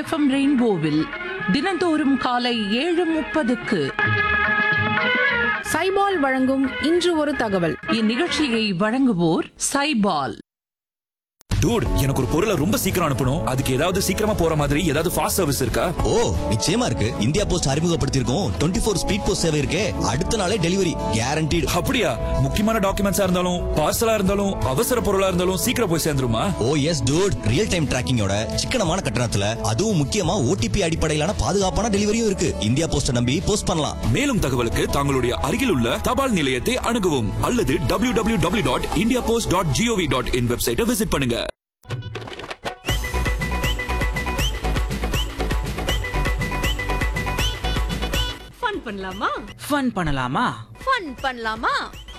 FM ரெயின்போவில் தினந்தோறும் காலை ஏழு முப்பதுக்கு சைபால் வழங்கும் இன்று ஒரு தகவல் இந்நிகழ்ச்சியை வழங்குவோர் சைபால் டூட் எனக்கு ஒரு பொருளை ரொம்ப சீக்கிரம் அனுப்பணும் அதுக்கு ஏதாவது சீக்கிரமா போற மாதிரி ஏதாவது ஃபாஸ்ட் சர்வீஸ் இருக்கா ஓ நிச்சயமா இருக்கு இந்தியா போஸ்ட் அறிமுகப்படுத்தியிருக்கோம் டுவெண்ட்டி ஃபோர் ஸ்பீட் போஸ்ட் சேவை இருக்கே அடுத்த நாளே டெலிவரி கேரண்டீடு அப்படியா முக்கியமான டாக்குமெண்ட்ஸா இருந்தாலும் பார்சலா இருந்தாலும் அவசர பொருளா இருந்தாலும் சீக்கிரம் போய் சேர்ந்துருமா oh yes dude real time டிராக்கிங்கோட சிக்கனமான கட்டணத்துல அதுவும் முக்கியமா ஓடிபி அடிப்படையிலான பாதுகாப்பான டெலிவரியும் இருக்கு இந்தியா போஸ்ட நம்பி போஸ்ட் பண்ணலாம் மேலும் தகவலுக்கு தங்களுடைய அருகில் உள்ள தபால் நிலையத்தை அணுகவும் அல்லது W W W dot India post dot gov dot in வெப்சைட்டை விசிட் பண்ணுங்க ஃபன் பண்ணலாமா ஃபன் பண்ணலாமா ஃபன் பண்ணலாமா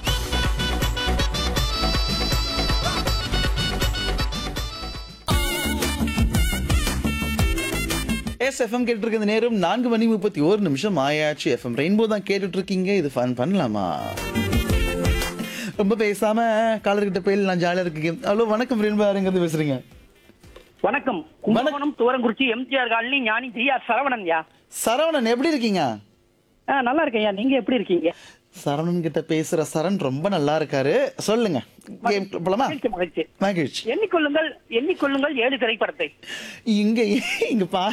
எஸ் எஃப்எம் கேட்டு இருக்க இந்த நேரம் நான்கு மணி முப்பத்தி ஒரு நிமிஷம் ஆயாச்சு எஃப்எம் ரெயின்போ தான் கேட்டுட்டு இருக்கீங்க இது ஃபன் பண்ணலாமா ரொம்ப பேசாம காலர்கிட்ட போய் நான் ஜாலியா இருக்கீங்க ஹலோ வணக்கம் ரெயின்போ யாருங்கிறது பேசுறீங்க வணக்கம் கும்பகோணம் தூரங்குறிச்சி எம்ஜிஆர் காலனி ஞானி ஜிஆ சரவணன் யா சரவணன் எப்படி இருக்கீங்க ஆ, நல்லா இருக்கேன் ஐயா நீங்க எப்படி இருக்கீங்க சரவணன் கிட்ட பேசுற சரண் ரொம்ப நல்லா இருக்காரு சொல்லுங்க கேம் போலாமா மகிழ்ச்சி மகிழ்ச்சி மகிழ்ச்சி எண்ணிக்கொள்ளுங்கள் எண்ணிக்கொள்ளுங்கள் ஏழு திரைப்படத்தை இங்க இங்க பா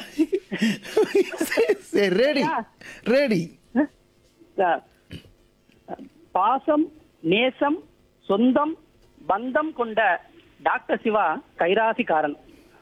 சரி ரெடி ரெடி ஆ, பாசம் நேசம் சொந்தம் பந்தம் கொண்ட டாக்டர் சிவா கைராசிக்காரன்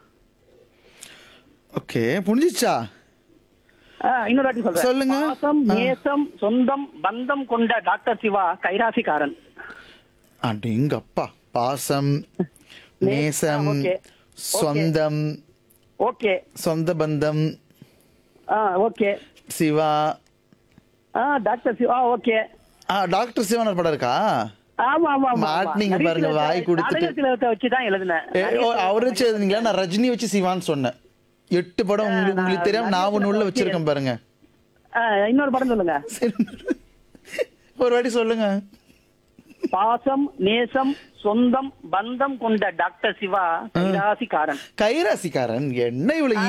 ஓகே புரிஞ்சிச்சா ஆ, இன்னொரு வாட்டி சொல்றேன் சொல்லுங்க. பாசம் ஆ. நேசம் சொந்தம் பந்தம் கொண்ட டாக்டர் சிவா கைராசிக்காரன் அடேங்கப்பா பாசம் நேசம் ஓகே. சொந்தம் ஓகே சொந்த பந்தம் ஆ ஓகே சிவா ஆ டாக்டர் சிவா ஓகே ஆ டாக்டர் சிவானர் படம் இருக்கா ஆமா ஆமா ஆமா மாட்டுனீங்க நடிகர் பாருங்க, வாய் திலகத்தை- கொடுத்துட்டு. நடிகர் திலகத்தை வச்சு தான் எழுதினேன் ஏ, ஓ, அவரு வச்சு எழுதுனீங்களா நான் ரஜினி வச்சு சிவான்னு சொன்னேன் எட்டு படம் உங்களுக்கு உங்களுக்கு தெரியாம நான் ஒண்ணு உள்ள வச்சிருக்கேன் பாருங்க ஆ, இன்னொரு படம் சொல்லுங்க சரி. ஒரு வாட்டி சொல்லுங்க பாசம் நேசம் சொந்தம் பந்தம் கொண்ட டாக்டர் சிவா கைராசிக்காரன் கைராசிக்காரன் என்ன இவ்வளவு